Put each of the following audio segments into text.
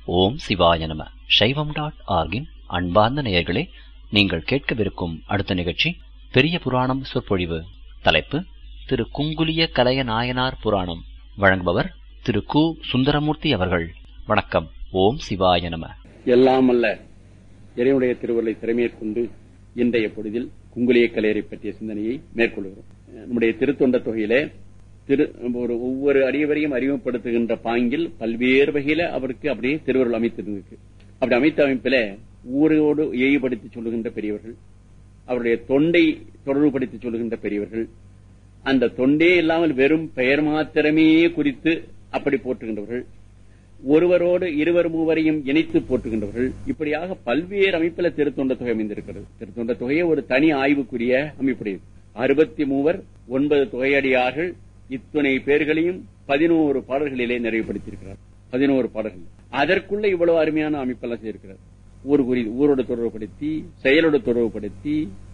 ஓம் சிவாய நம சைவம் டாட் ஆர்கின் அன்பார்ந்த நேயர்களே நீங்கள் கேட்கவிருக்கும் அடுத்த நிகழ்ச்சி பெரிய புராணம் சொற்பொழிவு தலைப்பு திரு குங்குலிய கலைய நாயனார் புராணம் வழங்குபவர் திரு கு சுந்தரமூர்த்தி அவர்கள் வணக்கம் ஓம் சிவாய நம எல்லாம் அல்ல இறைவனுடைய திருவருளை திறமையேற்கொண்டு இன்றைய பொழுதில் குங்குலிய கலையரை பற்றிய சிந்தனையை மேற்கொள்கிறோம் நம்முடைய திருத்தொண்ட தொகையிலே திரு ஒரு ஒவ்வொரு அடியவரையும் அறிமுகப்படுத்துகின்ற பாங்கில் பல்வேறு வகையில அவருக்கு அப்படியே திருவருள் அமைத்திருக்கு அப்படி அமைத்த அமைப்பில ஊரோடு இயைபடுத்தி சொல்லுகின்ற பெரியவர்கள் அவருடைய தொண்டை தொடர்புபடுத்தி சொல்லுகின்ற பெரியவர்கள் அந்த தொண்டே இல்லாமல் வெறும் பெயர் மாத்திரமே குறித்து அப்படி போற்றுகின்றவர்கள் ஒருவரோடு இருவர் மூவரையும் இணைத்து போற்றுகின்றவர்கள் இப்படியாக பல்வேறு அமைப்பில் திருத்தொண்ட தொகை அமைந்திருக்கிறது திருத்தொண்ட தொகையை ஒரு தனி ஆய்வுக்குரிய அமைப்புடையது அறுபத்தி மூவர் ஒன்பது தொகையடியார்கள் இத்துணை பேர்களையும் பதினோரு பாடல்களிலே நிறைவுபடுத்தியிருக்கிறார் பதினோரு பாடல்கள் அதற்குள்ள இவ்வளவு அருமையான அமைப்பெல்லாம் செய்திருக்கிறார் ஊர் குறி ஊரோட தொடர்புபடுத்தி செயலோட தொடர்புபடுத்தி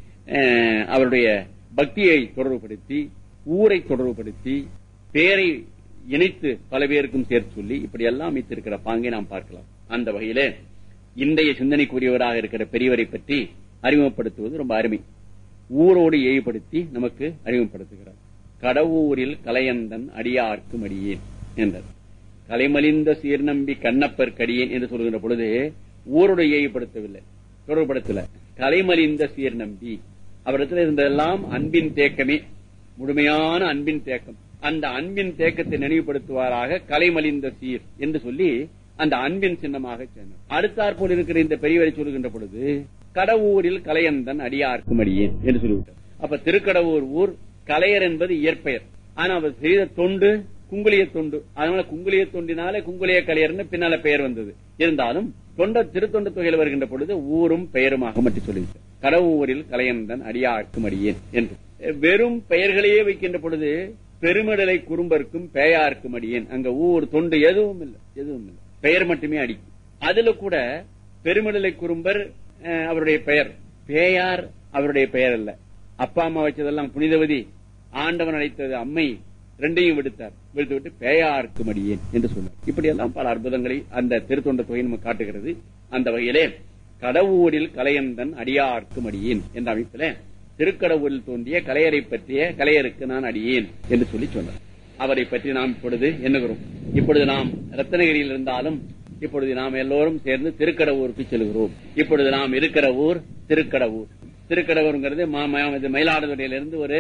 அவருடைய பக்தியை தொடர்புபடுத்தி ஊரை தொடர்புபடுத்தி பேரை இணைத்து பல பேருக்கும் சேர்த்து சொல்லி இப்படி எல்லாம் அமைத்திருக்கிற பாங்கை நாம் பார்க்கலாம் அந்த வகையில இன்றைய சிந்தனைக்குரியவராக இருக்கிற பெரியவரை பற்றி அறிமுகப்படுத்துவது ரொம்ப அருமை ஊரோடு ஏய்படுத்தி நமக்கு அறிமுகப்படுத்துகிறார் கடவுரில் கலையந்தன் அடியார்க்கும் அடியேன் என்றார் கலைமலிந்த சீர்நம்பி கண்ணப்பர் கடியேன் என்று சொல்கின்ற பொழுது ஊரோடு ஏய்படுத்தவில்லை தொடர்படுத்தல கலைமலிந்த சீர்நம்பி அவரிடத்தில் இருந்ததெல்லாம் அன்பின் தேக்கமே முழுமையான அன்பின் தேக்கம் அந்த அன்பின் தேக்கத்தை நினைவுபடுத்துவாராக கலைமலிந்த சீர் என்று சொல்லி அந்த அன்பின் சின்னமாக சொன்னார் அடுத்தாற்போல் இருக்கிற இந்த பெரியவரை சொல்லுகின்ற பொழுது கடவுரில் கலையந்தன் அடியார்க்கும் அடியேன் என்று சொல்லிவிட்டார் அப்ப திருக்கடவுர் ஊர் கலையர் என்பது இயற்பெயர் ஆனா அவர் செய்த தொண்டு குங்குலிய தொண்டு அதனால குங்குலிய தொண்டினாலே குங்குலிய கலையர்னு பின்னால பெயர் வந்தது இருந்தாலும் தொண்ட திருத்தொண்ட தொகையில் வருகின்ற பொழுது ஊரும் பெயருமாக மட்டும் சொல்லிவிட்டார் கடவுரில் கலையந்தன் அடியார்க்கும் அடியேன் என்று வெறும் பெயர்களையே வைக்கின்ற பொழுது பெருமிடலை குறும்பர்க்கும் பேயார்க்கும் அடியேன் அங்க ஊர் தொண்டு எதுவும் இல்லை எதுவும் இல்லை பெயர் மட்டுமே அடிக்கும் அதுல கூட பெருமிடலை குறும்பர் அவருடைய பெயர் பேயார் அவருடைய பெயர் அல்ல அப்பா அம்மா வச்சதெல்லாம் புனிதவதி ஆண்டவன் அழைத்தது அம்மை ரெண்டையும் விடுத்தார் விடுத்து விட்டு பேயார்க்கும் அடியேன் என்று சொன்னார் இப்படி எல்லாம் பல அற்புதங்களை அந்த திருத்தொண்ட தொகை நம்ம காட்டுகிறது அந்த வகையிலே கடவுரில் கலையந்தன் அடியார்க்கும் அடியேன் என்ற அமைப்பில திருக்கடவுரில் தோன்றிய கலையரை பற்றிய கலையருக்கு நான் அடியேன் என்று சொல்லி சொன்னார் அவரை பற்றி நாம் இப்பொழுது எண்ணுகிறோம் இப்பொழுது நாம் ரத்தனகிரியில் இருந்தாலும் இப்பொழுது நாம் எல்லோரும் சேர்ந்து திருக்கடவுருக்கு செல்கிறோம் இப்பொழுது நாம் இருக்கிற ஊர் திருக்கடவுர் திருக்கடவுருங்கிறது மயிலாடுதுறையிலிருந்து ஒரு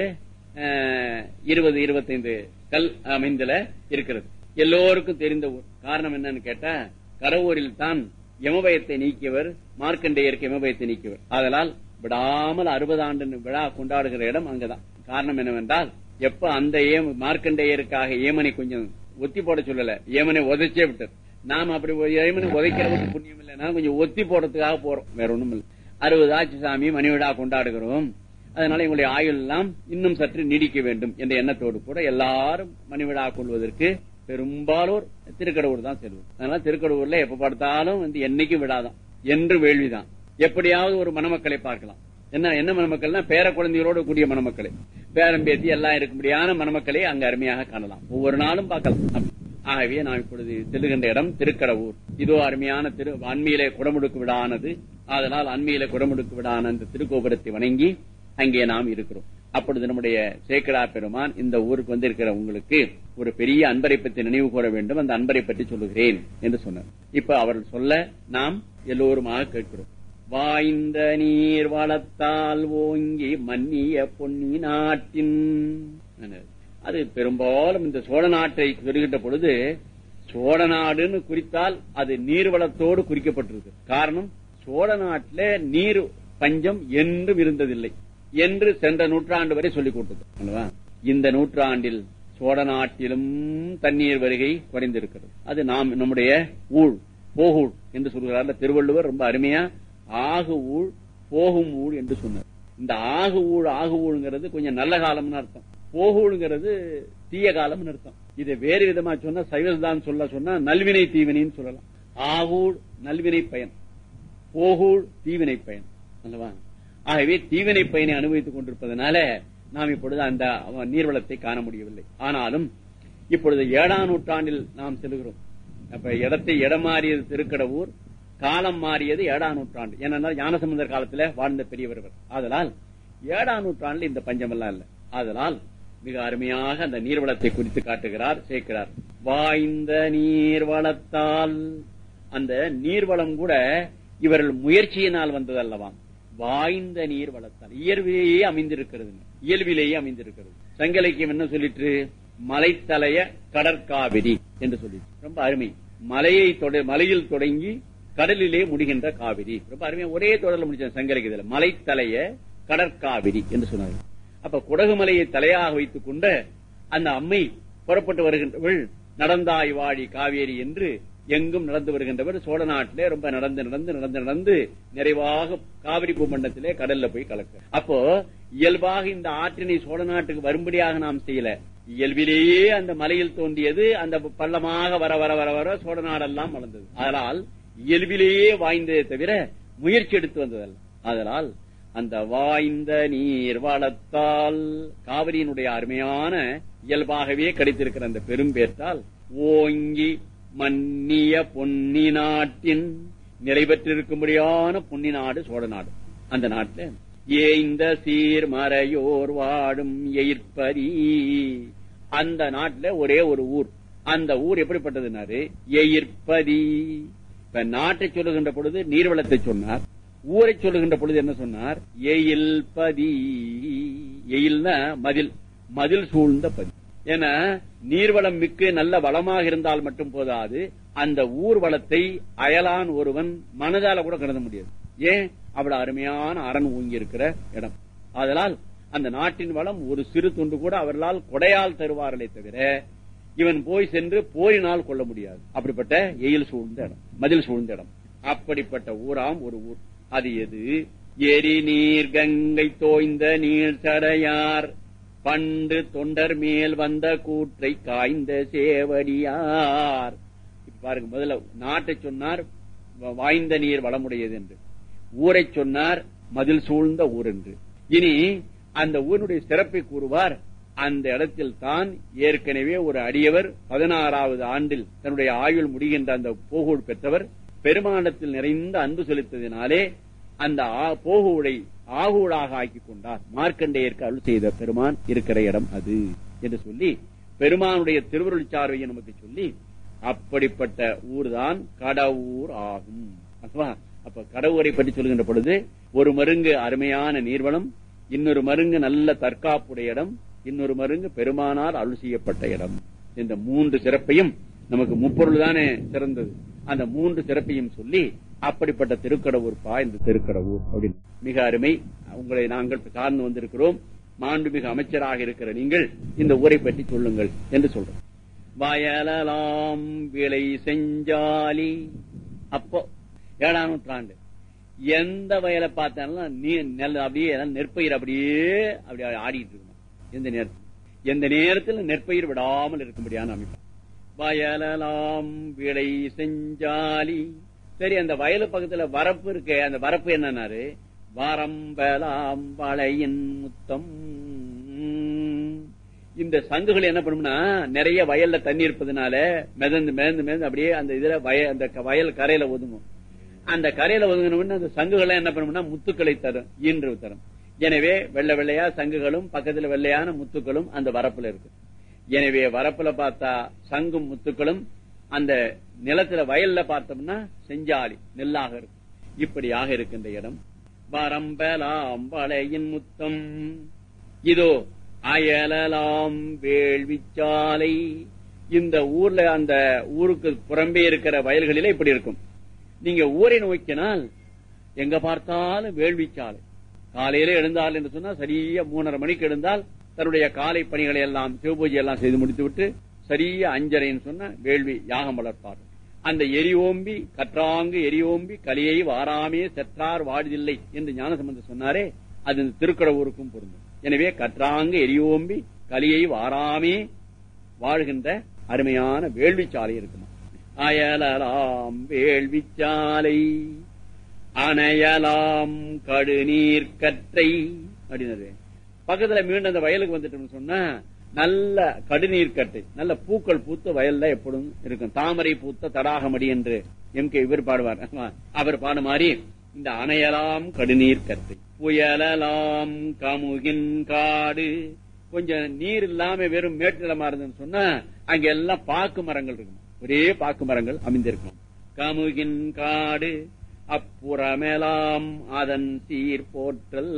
இருபது இருபத்தைந்து கல் அமைந்துல இருக்கிறது எல்லோருக்கும் தெரிந்த ஊர் காரணம் என்னன்னு கேட்டா கடவுரில் தான் யமபயத்தை நீக்கியவர் மார்க்கண்டேயருக்கு யமபயத்தை நீக்கியவர் அதனால் விடாமல் அறுபது ஆண்டு விழா கொண்டாடுகிற இடம் அங்கதான் காரணம் என்னவென்றால் எப்ப அந்த ஏம் மார்க்கண்டேயருக்காக ஏமனை கொஞ்சம் ஒத்தி போட சொல்லல ஏமனை உதைச்சே விட்டார் நாம அப்படி ஏமனை உதைக்கிறதுக்கு புண்ணியம் இல்லைன்னா கொஞ்சம் ஒத்தி போடுறதுக்காக போறோம் வேற ஒண்ணும் இல்லை அறுபது ஆட்சி சாமி மணி விழா கொண்டாடுகிறோம் அதனால எங்களுடைய ஆயுள் எல்லாம் இன்னும் சற்று நீடிக்க வேண்டும் என்ற எண்ணத்தோடு கூட எல்லாரும் மணி விழா கொள்வதற்கு பெரும்பாலோர் திருக்கடவுர் தான் செல்வது அதனால திருக்கடவுர்ல எப்ப பார்த்தாலும் வந்து என்னைக்கும் விழாதான் என்று வேள்விதான் எப்படியாவது ஒரு மணமக்களை பார்க்கலாம் என்ன என்ன மணமக்கள்னா பேர குழந்தைகளோடு கூடிய மணமக்களை பேரம்பேத்தி எல்லாம் இருக்கும்படியான மணமக்களை அங்க அருமையாக காணலாம் ஒவ்வொரு நாளும் பார்க்கலாம் ஆகவே நாம் இப்பொழுது செல்லுகின்ற இடம் திருக்கடவுர் இதோ அருமையான திரு அண்மையிலே குடமுடுக்கு விடானது அதனால் அண்மையில குடமுடுக்கு விடான அந்த திருக்கோபுரத்தை வணங்கி அங்கே நாம் இருக்கிறோம் அப்பொழுது நம்முடைய சேக்கடா பெருமான் இந்த ஊருக்கு வந்திருக்கிற உங்களுக்கு ஒரு பெரிய அன்பரை பற்றி நினைவு கூற வேண்டும் அந்த அன்பரை பற்றி சொல்லுகிறேன் என்று சொன்னார் இப்ப அவர் சொல்ல நாம் எல்லோருமாக கேட்கிறோம் வாய்ந்த நீர் வளத்தால் ஓங்கி மன்னிய பொன்னி நாட்டின் அது பெரும்பாலும் இந்த சோழ நாட்டை சொல்கின்ற பொழுது சோழ நாடுன்னு குறித்தால் அது நீர்வளத்தோடு குறிக்கப்பட்டிருக்கு காரணம் சோழ நாட்டில நீர் பஞ்சம் என்றும் இருந்ததில்லை என்று சென்ற நூற்றாண்டு வரை சொல்லிக் கொடுத்தது இந்த நூற்றாண்டில் சோழ நாட்டிலும் தண்ணீர் வருகை குறைந்திருக்கிறது அது நாம் நம்முடைய ஊழ் போகூழ் என்று சொல்கிறார் திருவள்ளுவர் ரொம்ப அருமையா ஆகு ஊழ் போகும் ஊழ் என்று சொன்னார் இந்த ஆகு ஊழ் ஆகு ஊழ்ங்கிறது கொஞ்சம் நல்ல காலம்னு அர்த்தம் போகூழ்ங்கிறது தீய காலம்னு அர்த்தம் இதை வேறு விதமா சொன்னா சைவதான் சொல்ல சொன்னா நல்வினை தீவினைன்னு சொல்லலாம் ஆகூழ் நல்வினை பயன் போகூழ் தீவினை பயன் அல்லவா ஆகவே தீவினை பயனை அனுபவித்துக் கொண்டிருப்பதனால நாம் இப்பொழுது அந்த நீர்வளத்தை காண முடியவில்லை ஆனாலும் இப்பொழுது ஏழாம் நூற்றாண்டில் நாம் செல்கிறோம் அப்ப இடத்தை இடம் மாறியது திருக்கடவுர் காலம் மாறியது ஏழாம் நூற்றாண்டு ஏன்னா ஞானசம்பந்தர் காலத்துல வாழ்ந்த பெரியவர் இவர். ஆதலால் ஏழாம் நூற்றாண்டுல இந்த பஞ்சமெல்லாம் இல்ல ஆதலால் மிக அருமையாக அந்த நீர்வளத்தை குறித்து காட்டுகிறார் சேர்க்கிறார் வாய்ந்த நீர்வளத்தால் அந்த நீர்வளம் கூட இவர்கள் முயற்சியினால் வந்தது அல்லவாம் வாய்ந்த நீர் வளத்தால் இயல்பிலேயே அமைந்திருக்கிறது இயல்பிலேயே அமைந்திருக்கிறது சங்க இலக்கியம் என்ன சொல்லிட்டு மலைத்தலைய கடற்காவிரி என்று சொல்லி ரொம்ப அருமை மலையை தொட மலையில் தொடங்கி கடலிலே முடிகின்ற காவிரி ரொம்ப அருமையா ஒரே தொடர்ல முடிச்ச சங்க இலக்கியத்துல மலைத்தலைய கடற்காவிரி என்று சொன்னார்கள் அப்ப குடகுமலையை தலையாக வைத்துக் கொண்ட அந்த அம்மை புறப்பட்டு வருகின்றவள் நடந்தாய் வாழி காவேரி என்று எங்கும் நடந்து வருகின்றவர் சோழ நாட்டிலே ரொம்ப நடந்து நடந்து நடந்து நடந்து நிறைவாக காவிரி பூமண்டத்திலே கடல்ல போய் கலக்க அப்போ இயல்பாக இந்த ஆற்றினை சோழ நாட்டுக்கு வரும்படியாக நாம் செய்யல இயல்பிலேயே அந்த மலையில் தோன்றியது அந்த பள்ளமாக வர வர வர வர சோழ நாடெல்லாம் வளர்ந்தது அதனால் இயல்பிலேயே வாய்ந்ததே தவிர முயற்சி எடுத்து வந்ததல்ல அதனால் அந்த வாய்ந்த நீர் வளத்தால் காவிரியினுடைய அருமையான இயல்பாகவே கிடைத்திருக்கிற அந்த பெரும்பேற்றால் ஓங்கி மன்னிய பொன்னி நாட்டின் நிலை பெற்றிருக்கும்படியான பொன்னி நாடு சோழ நாடு அந்த நாட்டுல ஏய்ந்த சீர்மறையோர் வாடும் எயிர்ப்பரி அந்த நாட்டுல ஒரே ஒரு ஊர் அந்த ஊர் எப்படிப்பட்டதுனாரு எயிர்ப்பதி இப்ப நாட்டை சொல்லுகின்ற பொழுது நீர்வளத்தை சொன்னார் ஊரை சொல்லுகின்ற பொழுது என்ன சொன்னார் எயில் பதி எயில்னா மதில் மதில் சூழ்ந்த பதி ஏன்னா நீர்வளம் மிக்க நல்ல வளமாக இருந்தால் மட்டும் போதாது அந்த ஊர் வளத்தை அயலான் ஒருவன் மனதால கூட கருத முடியாது ஏன் அவ்வளவு அருமையான அரண் ஊங்கி இருக்கிற இடம் அதனால் அந்த நாட்டின் வளம் ஒரு சிறு துண்டு கூட அவர்களால் கொடையால் தருவார்களே தவிர இவன் போய் சென்று போரினால் கொள்ள முடியாது அப்படிப்பட்ட எயில் சூழ்ந்த இடம் மதில் சூழ்ந்த இடம் அப்படிப்பட்ட ஊராம் ஒரு ஊர் அது எது எரி நீர் கங்கை தோய்ந்த நீர் சடையார் பண்டு தொண்டர் மேல் வந்த கூற்றை காய்ந்த சேவடியார் இப்ப பாருங்க முதல்ல நாட்டை சொன்னார் வ- வாய்ந்த நீர் வளமுடையது என்று ஊரை சொன்னார் மதில் சூழ்ந்த ஊர் என்று இனி அந்த ஊரினுடைய சிறப்பை கூறுவார் அந்த இடத்தில் தான் ஏற்கனவே ஒரு அடியவர் பதினாறாவது ஆண்டில் தன்னுடைய ஆயுள் முடிகின்ற அந்த போகூழ் பெற்றவர் பெருமானத்தில் நிறைந்த அன்பு செலுத்ததினாலே அந்த ஆ- போகூழை ஆகூழாக ஆக்கிக் கொண்டார் மார்க்கண்டேயருக்கு அருள் செய்த பெருமான் இருக்கிற இடம் அது என்று சொல்லி பெருமானுடைய திருவருள் சார்வையை நமக்கு சொல்லி அப்படிப்பட்ட ஊர்தான் கடவுர் ஆகும் அல்லவா? அப்ப கடவுரை பற்றி சொல்லுகின்ற பொழுது ஒரு மருங்கு அருமையான நீர்வளம் இன்னொரு மருங்கு நல்ல தற்காப்புடைய இடம் இன்னொரு மருங்கு பெருமானார் அருள் செய்யப்பட்ட இடம் இந்த மூன்று சிறப்பையும் நமக்கு முப்பொருள் தானே சிறந்தது அந்த மூன்று சிறப்பையும் சொல்லி அப்படிப்பட்ட திருக்கடவுர் பா இந்த திருக்கடவுர் அப்படின்னு மிக அருமை உங்களை நாங்கள் சார்ந்து வந்திருக்கிறோம் மாண்புமிகு அமைச்சராக இருக்கிற நீங்கள் இந்த ஊரை பற்றி சொல்லுங்கள் என்று சொல்றோம் வயலலாம் விளை செஞ்சாலி அப்போ ஏழாம் நூற்றாண்டு எந்த வயலை பார்த்தாலும் நீ நெல் அப்படியே எல்லாம் நெற்பயிர் அப்படியே அப்படியே ஆடிட்டு இருக்கணும் எந்த நேரத்தில் எந்த நேரத்தில் நெற்பயிர் விடாமல் இருக்கும்படியான அமைப்பு வயலலாம் விளை செஞ்சாலி சரி அந்த வயலு பக்கத்துல வரப்பு இருக்கு அந்த வரப்பு என்னன்னாரு வரம்பலாம் வளையின் முத்தம் இந்த சங்குகள் என்ன பண்ணும்னா நிறைய வயல்ல தண்ணி இருப்பதுனால மிதந்து மிதந்து மிதந்து அப்படியே அந்த இதுல வய அந்த க- வயல் கரையில ஒதுங்கும் அந்த கரையில ஒதுங்கின அந்த சங்குகள் என்ன பண்ணும்னா முத்துக்களை தரும் ஈன்று தரும் எனவே வெள்ளை வெள்ளையா சங்குகளும் பக்கத்துல வெள்ளையான முத்துக்களும் அந்த வரப்புல இருக்கு எனவே வரப்புல பார்த்தா சங்கும் முத்துக்களும் அந்த நிலத்துல வயல்ல பார்த்தோம்னா செஞ்சாலி நெல்லாக இருக்கும் இப்படியாக இருக்கின்ற இடம் வரம்பலாம் வளையின் முத்தம் இதோ அயலலாம் வேள்விச்சாலை இந்த ஊர்ல அந்த ஊருக்கு புறம்பே இருக்கிற வயல்களிலே இப்படி இருக்கும் நீங்க ஊரை நோக்கினால் எங்க பார்த்தாலும் வேள்விச்சாலை காலையில எழுந்தால் என்று சொன்னா சரியா மூணரை மணிக்கு எழுந்தால் தன்னுடைய காலை பணிகளை எல்லாம் சிவபூஜை எல்லாம் செய்து முடித்து விட்டு சரியா அஞ்சரைன்னு சொன்ன வேள்வி யாகம் வளர்ப்பார் அந்த எரியோம்பி கற்றாங்கு எரியோம்பி கலியை வாராமே செற்றார் வாடுதில்லை என்று ஞானசம்பந்தர் சொன்னாரே அது இந்த திருக்கடவுருக்கும் பொருந்தும் எனவே கற்றாங்கு எரியோம்பி கலியை வாராமே வாழ்கின்ற அருமையான வேள்விச்சாலை இருக்குமா அயலலாம் வேள்விச்சாலை அணையலாம் கடுநீர் கற்றை அப்படின்னது பக்கத்துல மீண்டும் அந்த வயலுக்கு வந்துட்டோம்னு சொன்னா நல்ல கடுநீர் கட்டை நல்ல பூக்கள் பூத்த வயல்ல எப்பொழுதும் இருக்கும் தாமரை பூத்த தடாகமடி என்று எம் கே இவர் பாடுவார் ஆமா, அவர் பாடு மாதிரி இந்த அணையலாம் கடுநீர் கட்டை புயலலாம் கமுகின் காடு கொஞ்சம் நீர் இல்லாம வெறும் மேட்டிலமா இருந்துன்னு சொன்னா அங்க எல்லாம் பாக்கு மரங்கள் இருக்கும் ஒரே பாக்கு மரங்கள் அமைந்திருக்கும் கமுகின் காடு அப்புறமெலாம் அதன் சீர் போற்றல்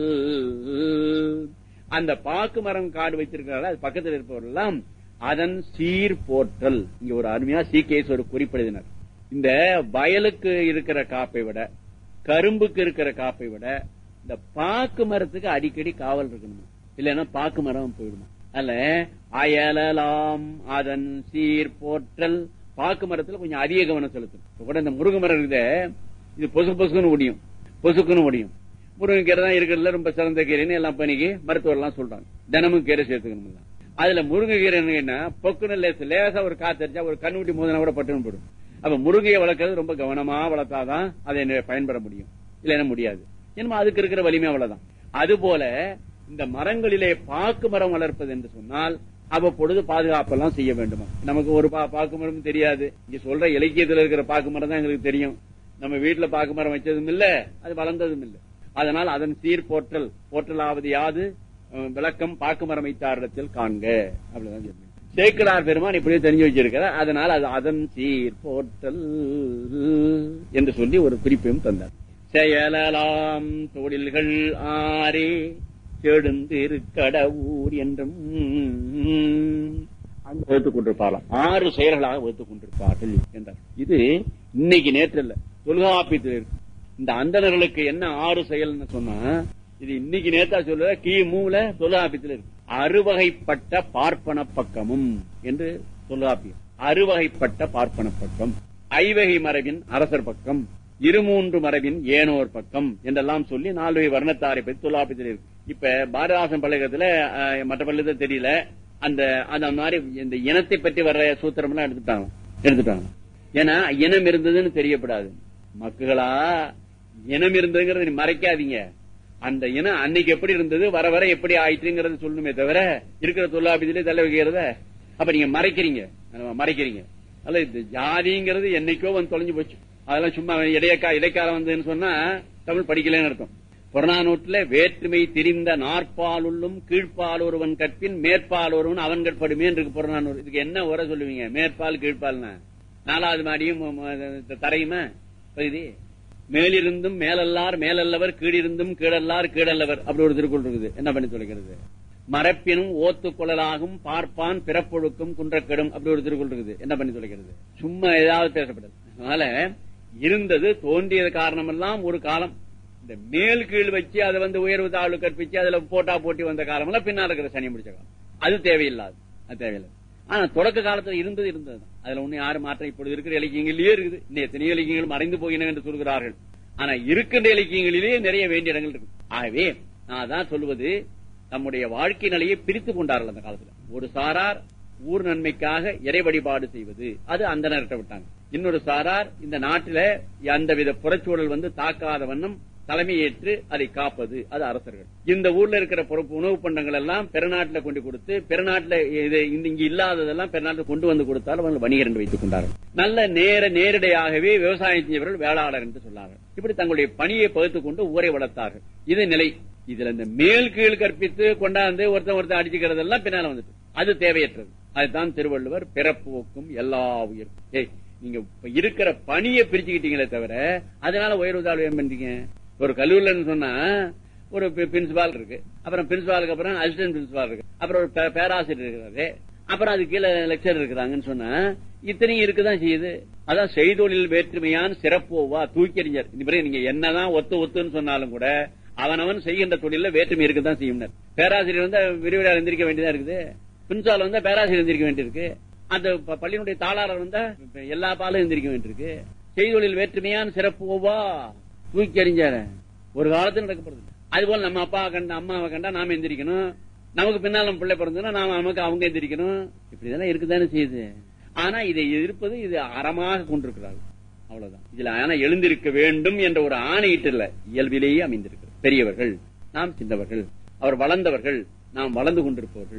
அந்த பாக்கு மரம் காடு வச்சிருக்கிறார்கள் அது பக்கத்தில் இருப்பவர்கள் எல்லாம் அதன் சீர் போற்றல் இங்க ஒரு அருமையா சீகேஸ் ஒரு குறிப்பிடுதினர் இந்த வயலுக்கு இருக்கிற காப்பை விட கரும்புக்கு இருக்கிற காப்பை விட இந்த பாக்கு மரத்துக்கு அடிக்கடி காவல் இருக்கணும் இல்லைன்னா பாக்கு மரம் போயிடுமா அல்ல அயலலாம் அதன் சீர் போற்றல் பாக்கு மரத்துல கொஞ்சம் அதிக கவனம் செலுத்தணும் இப்ப கூட இந்த முருங்கை மரம் இருக்குதே இது பொசு பொசுக்குன்னு முடியும் பொசுக்குன்னு முடியும் முருங்கைக்கீரை தான் இருக்கிறதுல ரொம்ப சிறந்த கீரைன்னு எல்லாம் பணிக்கு மருத்துவர் எல்லாம் சொல்றாங்க தினமும் கீரை சேர்த்துக்கணும் அதுல முருங்கைக்கீரை என்ன பொக்குன்னு லேச லேசா ஒரு காத்தடிச்சா ஒரு கண்ணுட்டி மோதனா கூட பட்டுன்னு போடும் அப்ப முருங்கையை வளர்க்கறது ரொம்ப கவனமா வளர்த்தாதான் அதை பயன்பட முடியும் இல்லைன்னா முடியாது என்னமோ அதுக்கு இருக்கிற வலிமை அவ்வளவுதான் அது போல இந்த மரங்களிலே பாக்கு மரம் வளர்ப்பது என்று சொன்னால் அவ்வப்பொழுது பாதுகாப்பெல்லாம் செய்ய வேண்டுமா நமக்கு ஒரு பா- பாக்கு மரம் தெரியாது இங்க சொல்ற இலக்கியத்துல இருக்கிற பாக்கு மரம் தான் எங்களுக்கு தெரியும் நம்ம வீட்டுல பாக்கு மரம் வச்சதும் இல்ல அது வளர்ந்ததும் இல்ல அதனால் அதன் சீர் போற்றல் போற்றலாவது யாது அஹ், விளக்கம் பாக்கு மரம் வைத்தாரிடத்தில் காண்க அப்படிதான் சொல்லணும் சேக்கடார் பெருமான் இப்படியே தெரிஞ்சு வச்சிருக்கிறார் அதனால் அது அதன் சீர் போற்றல் என்று சொல்லி ஒரு குறிப்பையும் தந்தார் செயலலாம் தொழில்கள் ஆரே செடுந்திருக்கடவுர் என்றும் அங்க வகுத்துக் கொண்டிருப்பாராம் ஆறு செயல்களாக வகுத்துக் கொண்டிருப்பார்கள் என்றார் இது இன்னைக்கு நேற்று இல்ல தொல்காப்பியத்தில் இருக்கு இந்த அந்தணர்களுக்கு என்ன ஆறு செயல்னு சொன்னா இது இன்னைக்கு நேத்தா சொல்ல கி மூல தொல்காப்பியத்தில் இருக்கு அறுவகைப்பட்ட பார்ப்பன பக்கமும் என்று தொல்காப்பியம் அறுவகைப்பட்ட பார்ப்பன பக்கம் ஐவகை மரபின் அரசர் பக்கம் இருமூன்று மரபின் ஏனோர் பக்கம் என்றெல்லாம் சொல்லி நால்வகை வர்ணத்தாரை பற்றி தொல்காப்பியத்தில் இருக்கு இப்ப பாரதாசன் பள்ளகத்துல அஹ், மற்ற பள்ளத்துல தெரியல அந்த அந்த மாதிரி இந்த இனத்தை பற்றி வர்ற சூத்திரம் எல்லாம் எடுத்துட்டாங்க எடுத்துட்டாங்க ஏன்னா இனம் இருந்ததுன்னு தெரியப்படாது மக்குகளா இனம் இருந்ததுங்கிறத நீ மறைக்காதீங்க அந்த இனம் அன்னைக்கு எப்படி இருந்தது வர வர எப்படி ஆயிற்றுங்கிறத சொல்லணுமே தவிர இருக்கிற தொல்லாபிதிலே தலை வைக்கிறத அப்ப நீங்க மறைக்கிறீங்க ஆமா, மறைக்கிறீங்க அல்ல இந்த ஜாதிங்கிறது என்னைக்கோ வந்து தொலைஞ்சு போச்சு அதெல்லாம் சும்மா இடையக்கா இடைக்காலம் வந்ததுன்னு சொன்னா தமிழ் படிக்கலன்னு அர்த்தம் புறநானூற்றுல வேற்றுமை திரிந்த நாற்பால் உள்ளும் கீழ்ப்பால் ஒருவன் கற்பின் மேற்பால் ஒருவன் அவன் கற்படுமே இருக்கு புறநானூறு இதுக்கு என்ன உரை சொல்லுவீங்க மேற்பால் கீழ்ப்பால்னா நாலாவது மாடியும் ம- ம- தரையுமா பகுதி மேலிருந்தும் மேலல்லார் மேலல்லவர் கீழிருந்தும் கீழல்லார் கீழல்லவர் அப்படி ஒரு திருக்குறள் இருக்குது என்ன பண்ணி தொலைக்கிறது மரப்பினும் ஓத்து குழலாகும் பார்ப்பான் பிறப்பொழுக்கும் குன்றக்கெடும் அப்படி ஒரு திருக்குறள் இருக்குது என்ன பண்ணி தொலைக்கிறது சும்மா ஏதாவது பேசப்படுது அதனால இருந்தது தோன்றியது காரணமெல்லாம் ஒரு காலம் இந்த மேல் கீழ் வச்சு அதை வந்து உயர்வு தாழ்வு கற்பிச்சு அதுல போட்டா போட்டி வந்த காலம் எல்லாம் பின்னா இருக்கிற சனி முடிச்ச காலம் அது தேவையில்லாது அது தேவையில்லை ஆனா தொடக்க காலத்துல இருந்தது இருந்தது அதுல ஒண்ணு யாரும் மாற்றம் இப்பொழுது இருக்கிற இலக்கியங்களிலேயே இருக்குது இன்னும் எத்தனையோ இலக்கியங்கள் மறைந்து போகின என்று சொல்கிறார்கள் ஆனா இருக்கின்ற இலக்கியங்களிலேயே நிறைய வேண்டிய இடங்கள் இருக்கு ஆகவே நான் தான் சொல்லுவது நம்முடைய வாழ்க்கை நிலையை பிரித்து கொண்டார்கள் அந்த காலத்துல ஒரு சாரார் ஊர் நன்மைக்காக இறை வழிபாடு செய்வது அது அந்த நேரத்தை விட்டாங்க இன்னொரு சாரார் இந்த நாட்டில அந்தவித புறச்சூழல் வந்து தாக்காத வண்ணம் தலைமையேற்று அதை காப்பது அது அரசர்கள் இந்த ஊர்ல இருக்கிற பொறுப்பு உணவு பண்டங்கள் எல்லாம் பெருநாட்டுல கொண்டு கொடுத்து பெருநாட்டுல இது இந்த இங்க இல்லாததெல்லாம் பெருநாட்டுல கொண்டு வந்து கொடுத்தால் அவங்க வணிகர் என்று வைத்துக் கொண்டார்கள் நல்ல நேர நேரடியாகவே விவசாயம் செய்தவர்கள் வேளாளர் என்று சொன்னார்கள் இப்படி தங்களுடைய பணியை பகுத்துக் கொண்டு ஊரை வளர்த்தார்கள் இது நிலை இதுல இந்த மேல் கீழ் கற்பித்து கொண்டாந்து ஒருத்தன் ஒருத்தன் அடிச்சுக்கிறது எல்லாம் பின்னால வந்துட்டு அது தேவையற்றது அதுதான் திருவள்ளுவர் பிறப்போக்கும் எல்லா உயிரும் ஏய் நீங்க இப்ப இருக்கிற பணியை பிரிச்சுக்கிட்டீங்களே தவிர அதனால உயர்வு தாழ்வு ஏன் பண்றீங்க ஒரு கல்லூரிலன்னு சொன்னா ஒரு பிரின்சிபால் இருக்கு அப்புறம் பிரின்சிபாலுக்கு அப்புறம் அசிஸ்டன்ட் பிரின்சிபால் இருக்கு அப்புறம் ஒரு பே- பேராசிரியர் இருக்கிறாரு அப்புறம் அது கீழே லெக்சர் இருக்கிறாங்கன்னு சொன்னா இத்தனையும் இருக்குதான் செய்யுது அதான் செய்தொழில் வேற்றுமையான் சிறப்போவா தூக்கி எறிஞர் இந்த மாதிரி நீங்க என்னதான் ஒத்து ஒத்துன்னு சொன்னாலும் கூட அவனவன் செய்கின்ற தொழில வேற்றுமை இருக்குதான் செய்யும் பேராசிரியர் வந்து விரிவிடா எந்திரிக்க வேண்டியதா இருக்குது பிரின்சிபால் வந்தா பேராசிரியர் எந்திரிக்க வேண்டியிருக்கு அந்த ப- பள்ளியினுடைய தாளாளர் வந்தா இப்ப எல்லா பாலும் எந்திரிக்க வேண்டியிருக்கு செய்தொழில் வேற்றுமையான் சிறப்போவா தூக்கி எறிஞ்சார ஒரு காலத்துல நடக்கப்படுது அதுபோல நம்ம அப்பா கண்ட அம்மாவை கண்டா நாம எந்திரிக்கணும் நமக்கு பின்னால் நம்ம பிள்ளை பிறந்ததுன்னா நாம நமக்கு அவங்க எந்திரிக்கணும் இப்படிதானே இருக்குதானே செய்யுது ஆனா இதை இருப்பது இது அறமாக கொண்டிருக்கிறார்கள் அவ்வளவுதான் இதுல ஆனா எழுந்திருக்க வேண்டும் என்ற ஒரு ஆணையிட்டு இல்ல இயல்பிலேயே அமைந்திருக்கிறது பெரியவர்கள் நாம் சின்னவர்கள் அவர் வளர்ந்தவர்கள் நாம் வளர்ந்து கொண்டிருப்பவர்கள்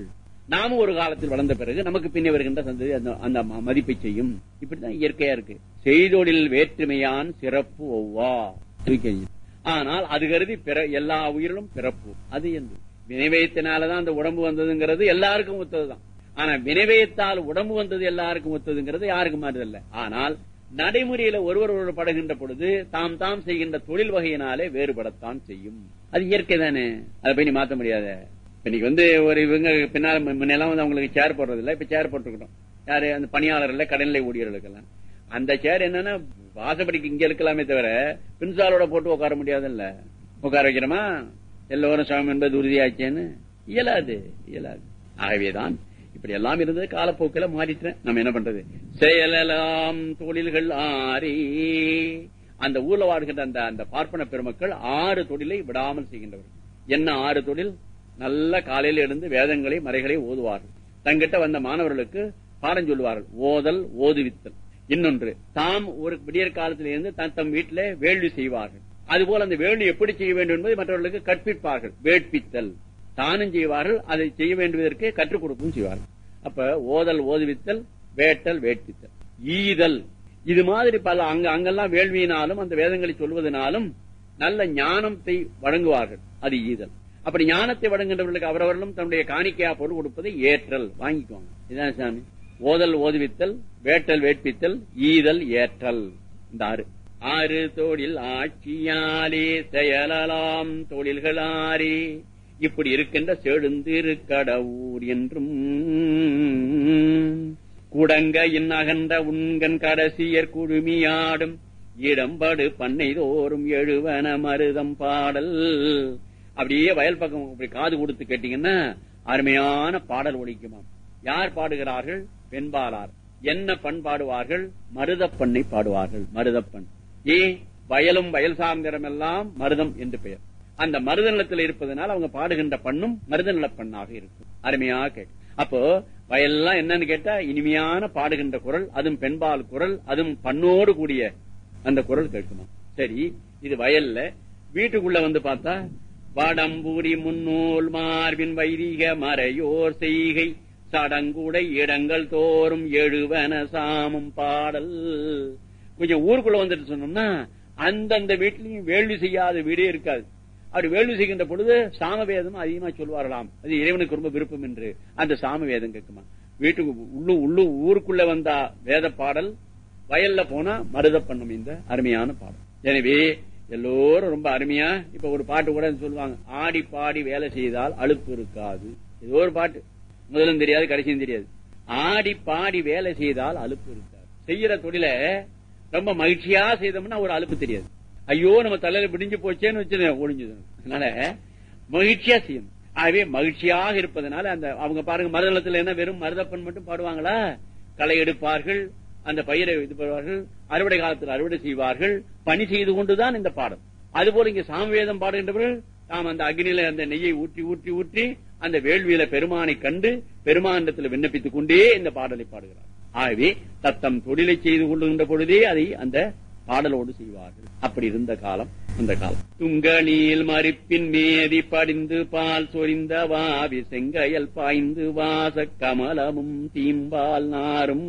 நாமும் ஒரு காலத்தில் வளர்ந்த பிறகு நமக்கு பின்னே வருகின்ற சந்ததி அந்த அந்த ம- மதிப்பை செய்யும் இப்படிதான் இயற்கையா இருக்கு செய்தொழில் வேற்றுமையான் சிறப்பு ஒவ்வா தூக்கி எறிஞ்சு. ஆனால் அது கருதி பிற எல்லா உயிரிலும் பிறப்பு அது என்று வினைவயத்தினாலதான் அந்த உடம்பு வந்ததுங்கிறது எல்லாருக்கும் ஒத்ததுதான் ஆனா வினைவயத்தால் உடம்பு வந்தது எல்லாருக்கும் ஒத்ததுங்கிறது யாருக்கும் மாறுதல்ல ஆனால் நடைமுறையில ஒருவர் ஒருவர் படுகின்ற பொழுது தாம் தாம் செய்கின்ற தொழில் வகையினாலே வேறுபடத்தான் செய்யும் அது இயற்கை தானே அதை போய் நீ மாத்த முடியாத இப்ப இன்னைக்கு வந்து ஒரு இவங்க பின்னால மு- முன்னெல்லாம் வந்து அவங்களுக்கு சேர் போடுறது இல்ல இப்ப சேர் போட்டுக்கிட்டோம் யாரு அந்த பணியாளர்ல கடனிலை ஊழியர்களுக்கெல்லாம் அந்த சேர் என்னன்னா வாசப்படிக்கு இங்க இருக்கலாமே தவிர பின்சாலோட போட்டு உட்கார முடியாதுல்ல உட்கார வைக்கிறோமா எல்லோரும் சமம் என்பது உறுதியாச்சேன்னு இயலாது இயலாது ஆகவேதான் இப்படி எல்லாம் இருந்தது காலப்போக்கில மாறிட்டேன் நம்ம என்ன பண்றது செயலெல்லாம் தொழில்கள் ஆறி அந்த ஊர்ல வாழ்கின்ற அந்த அந்த பார்ப்பன பெருமக்கள் ஆறு தொழிலை விடாமல் செய்கின்றவர்கள் என்ன ஆறு தொழில் நல்ல காலையில இருந்து வேதங்களை மறைகளை ஓதுவார்கள் தங்கிட்ட வந்த மாணவர்களுக்கு பாடம் சொல்லுவார்கள் ஓதல் ஓதுவித்தல் இன்னொன்று தாம் ஒரு விடியற் காலத்திலிருந்து இருந்து தன் தம் வீட்டிலே வேள்வி செய்வார்கள் அதுபோல அந்த வேள்வி எப்படி செய்ய வேண்டும் என்பதை மற்றவர்களுக்கு கற்பிப்பார்கள் வேட்பித்தல் தானும் செய்வார்கள் அதை செய்ய வேண்டுவதற்கு கற்றுக் கொடுக்கவும் செய்வார்கள் அப்ப ஓதல் ஓதுவித்தல் வேட்டல் வேட்பித்தல் ஈதல் இது மாதிரி பல அங்க அங்கெல்லாம் வேள்வியினாலும் அந்த வேதங்களை சொல்வதனாலும் நல்ல ஞானத்தை வழங்குவார்கள் அது ஈதல் அப்படி ஞானத்தை வழங்குகின்றவர்களுக்கு அவரவர்களும் தன்னுடைய காணிக்கையா பொருள் கொடுப்பதை ஏற்றல் வாங்கிக்குவாங்க இதான் சாமி ஓதல் ஓதுவித்தல் வேட்டல் வேட்பித்தல் ஈதல் ஏற்றல் இந்த ஆறு ஆறு தொழில் ஆட்சியாலே செயலலாம் தொழில்களாரே இப்படி இருக்கின்ற செழுந்திரு கடவுர் என்றும் குடங்க இன்னகன்ற உண்கண் கடைசியர் குழுமியாடும் இடம்படு பண்ணை தோறும் எழுவன மருதம் பாடல் அப்படியே வயல் பக்கம் இப்படி காது கொடுத்து கேட்டீங்கன்னா அருமையான பாடல் ஒழிக்குமாம் யார் பாடுகிறார்கள் பெண்பாளார் என்ன பண் பாடுவார்கள் மருதப்பண்ணை பாடுவார்கள் மருதப்பண் ஏ வயலும் வயல் சார்ந்திடம் எல்லாம் மருதம் என்று பெயர் அந்த மருத நிலத்தில் இருப்பதனால் அவங்க பாடுகின்ற பண்ணும் மருத நில பண்ணாக இருக்கும் அருமையா கேட்கும் அப்போ வயல்லாம் என்னன்னு கேட்டா இனிமையான பாடுகின்ற குரல் அதுவும் பெண்பால் குரல் அதுவும் பண்ணோடு கூடிய அந்த குரல் கேட்குமா சரி இது வயல்ல வீட்டுக்குள்ள வந்து பார்த்தா வடம்பூரி முன்னூல் மார்பின் வைதிக மறையோர் செய்கை சடங்குடை இடங்கள் தோறும் எழுவன சாமம் பாடல் கொஞ்சம் ஊருக்குள்ள வந்துட்டு சொன்னோம்னா அந்தந்த வீட்லயும் வேள்வி செய்யாத வீடே இருக்காது அப்படி வேள்வி செய்கின்ற பொழுது சாமவேதம் அதிகமா சொல்வார்களாம் அது இறைவனுக்கு ரொம்ப விருப்பம் என்று அந்த சாமவேதம் கேட்குமா வீட்டுக்கு உள்ளு உள்ளு ஊருக்குள்ள வந்தா வேத பாடல் வயல்ல போனா மருத பண்ணும் இந்த அருமையான பாடல் எனவே எல்லோரும் ரொம்ப அருமையா இப்ப ஒரு பாட்டு கூட சொல்லுவாங்க ஆடி பாடி வேலை செய்தால் அலுப்பு இருக்காது ஏதோ ஒரு பாட்டு முதலும் தெரியாது கடைசியும் தெரியாது ஆடி பாடி வேலை செய்தால் அலுப்பு இருக்காது செய்யற தொழில ரொம்ப மகிழ்ச்சியா செய்தோம்னா ஒரு அலுப்பு தெரியாது ஐயோ நம்ம தலையில பிடிஞ்சு போச்சேன்னு வச்சு ஒழிஞ்சது அதனால மகிழ்ச்சியா செய்யணும் ஆகவே மகிழ்ச்சியாக இருப்பதனால அந்த அவங்க பாருங்க மருதளத்துல என்ன வெறும் மருதப்பன் மட்டும் பாடுவாங்களா களை எடுப்பார்கள் அந்த பயிரை இது பண்ணுவார்கள் அறுவடை காலத்தில் அறுவடை செய்வார்கள் பணி செய்து கொண்டுதான் இந்த பாடம் அதுபோல இங்க சாமவேதம் பாடுகின்றவர்கள் தாம் அந்த அக்னியில அந்த நெய்யை ஊற்றி ஊற்றி ஊற்றி அந்த வேள்வியில பெருமானை கண்டு பெருமாண்டத்தில் விண்ணப்பித்துக் கொண்டே இந்த பாடலை பாடுகிறார் ஆகவே தத்தம் தொழிலை செய்து கொள்ளுகின்ற பொழுதே அதை அந்த பாடலோடு செய்வார்கள் அப்படி இருந்த காலம் அந்த காலம் துங்கனில் மறிப்பின் மேதி படிந்து பால் சொரிந்த வாவி செங்கையல் பாய்ந்து வாச கமலமும் தீம்பால் நாரும்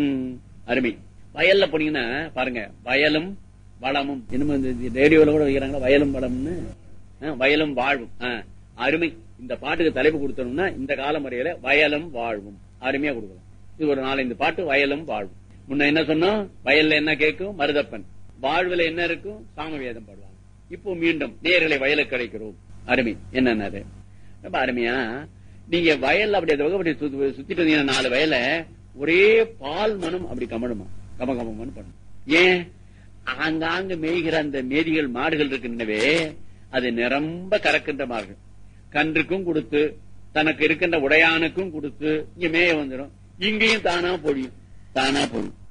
அருமை வயல்ல போனீங்கன்னா பாருங்க வயலும் வளமும் என்னமோ இந்த ரேடியோல கூட வைக்கிறாங்களா வயலும் வளம்னு ஆ, வயலும் வாழ்வும் ஆ, அருமை இந்த பாட்டுக்கு தலைப்பு கொடுத்தோம்னா இந்த கால முறையில வயலும் வாழ்வும் அருமையா கொடுக்கலாம் இது ஒரு நாலஞ்சு பாட்டு வயலும் வாழ்வும் முன்ன என்ன சொன்னோம் வயல்ல என்ன கேட்கும் மருதப்பன் வாழ்வுல என்ன இருக்கும் சாமவேதம் பாடுவாங்க இப்போ மீண்டும் நேர்களை வயலுக்கு கிடைக்கிறோம் அருமை என்னன்னாரு ரொம்ப அருமையா நீங்க வயல்ல அப்படி அந்த பக்கம் அப்படி சுத்தி- சுத்திட்டு வந்தீங்கன்னா நாலு வயல ஒரே பால் மனம் அப்படி கமழுமா கம கமன்னு பண்ணும் ஏன் ஆங்காங்க மேய்கிற அந்த மேதிகள் மாடுகள் இருக்கின்றனவே அது நிரம்ப கறக்கின்ற மாடுகள் கன்றுக்கும் கொடுத்து தனக்கு இருக்கின்ற உடையானுக்கும் கொடுத்து இங்க மேய வந்துடும் இங்கேயும் தானா பொழியும் தானா பொழியும்